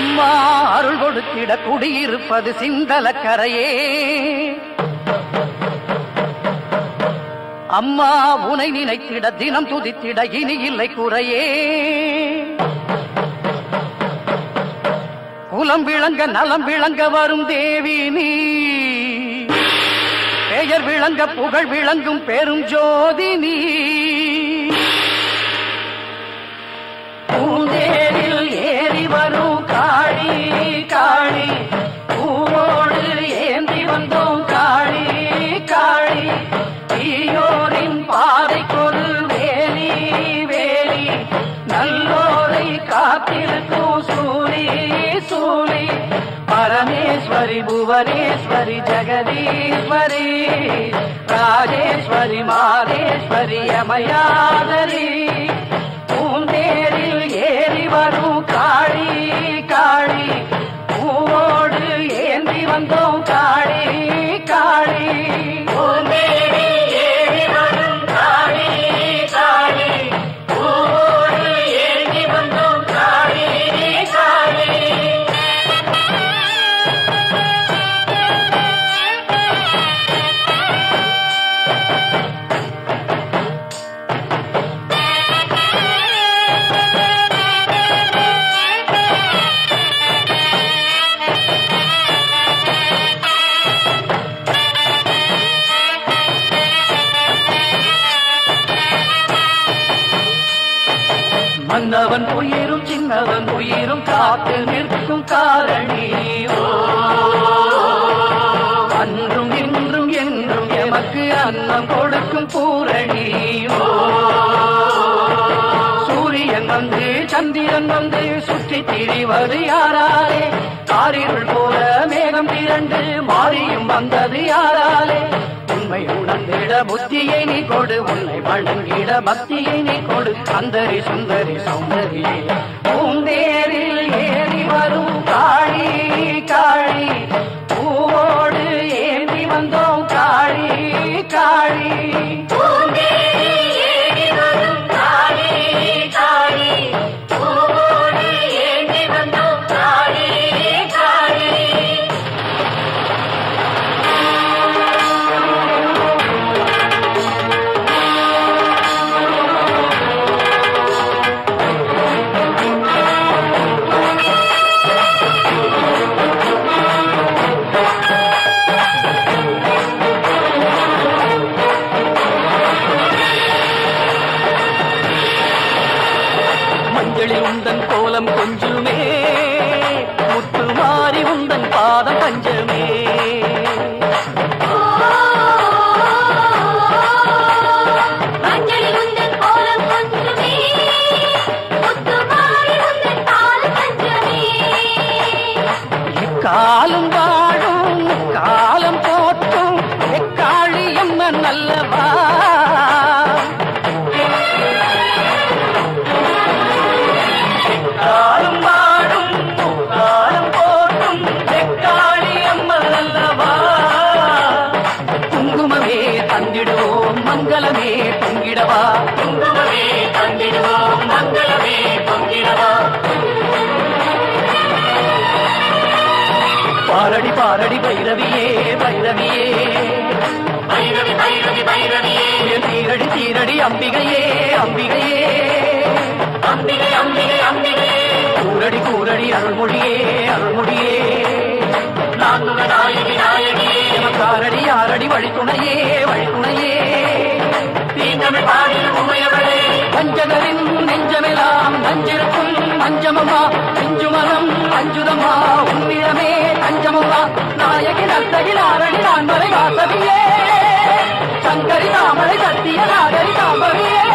அம்மா அருள் கொடுத்திட குடியிருப்பது சிந்தலக்கரையே அம்மா உனை நினைத்திட தினம் துதித்திட இனி இல்லை குறையே குலம் விளங்க நலம் விளங்க வரும் தேவி நீ பெயர் விளங்க புகழ் விளங்கும் பெரும் ஜோதி நீ பூந்தேரில் ஏறி வரும் காளி காளி பூவோடு ஏந்தி வந்தோம் காளி காளி தீயோரின் பாதைக்கொரு வேலி வேலி நல்லோரை காத்திருக்கும் சூரி சூரி பரமேஸ்வரி புவனேஸ்வரி ஜெகதீஸ்வரி ராஜேஸ்வரி மாதேஸ்வரி அமயாதரி பூந்தேரில் ஏறி வரும் காளி காளி பூவோடு ஏந்தி வந்தோம் காளி காளி பூந்தேரில் ஏறி வரும் காளி காளி பூவோடு ஏந்தி வந்தோம் காளி காளி மன்னவன் உயிரும் சின்னவன் உயிரும் காத்து நிற்கும் காரணி ஓ. அன்றும் இன்றும் என்றும் எமக்கு அன்னம் கொடுக்கும் பூரணி ஓ. சூரியன் வந்து சந்திரன் வந்து சுற்றி திரிவது யாராலே காரிருள் போல மேகம் திரண்டு மாறியும் வந்தது யாராலே உண்மை உணர்ந்திட புத்தியை நீ கொடு உன்னை வணங்கிட பக்தியை நீ கொடு அந்தரி சுந்தரி சௌந்தரியே பூந்தேரில் ஏறி வரும் காளி காளி பூவோடு ஏந்தி வந்தோம் காளி காளி மஞ்சளில் உந்தன் கோலம் கொஞ்சுமே முத்து மாறி உந்தன் பாதம் பஞ்சமே மஞ்சளில் உந்தன் கோலம் கொஞ்சமே முத்துமாரி உந்தன் பால் பஞ்சமே காலம் வாழும் காலம் போற்றும் எக்காளி எம்மன் அல்லவா காலம் வாழும் காலம் போற்றும் எக்காளி எம்மன் அல்லவா குங்குமமே தந்திடுவோம் மங்களமே பொங்கிடவா குங்குமமே தந்திடுவோம் மங்களமே பொங்கிடவா பாரடி பாரடி பைரவியே பைரவியே பைரவி பைரவி பைரவியே என் தீரடி தீரடி அம்பிகையே அம்பிகையே அம்பிகை அம்பிகை அம்பிகை கூரடி கூரடி அருள்மொழியே அருள்மொழியே நான்முக நாயகி நாயகியே காரடி ஆரடி வழித்துணையே வழித்துணையே தீந்தமிழ் பாடில் உமையவளே பஞ்சகரின் நெஞ்சமெல்லாம் நஞ்சிருக்கும் அஞ்சமம்மா நெஞ்சுமரம் அஞ்சுதம்மா உன்னிடமே தஞ்சமம்மா நாயகி நத்தகி நாரணி நான் வரை வாசவியே சங்கரி தாமரை சத்திய நாகரி தாம்பவியே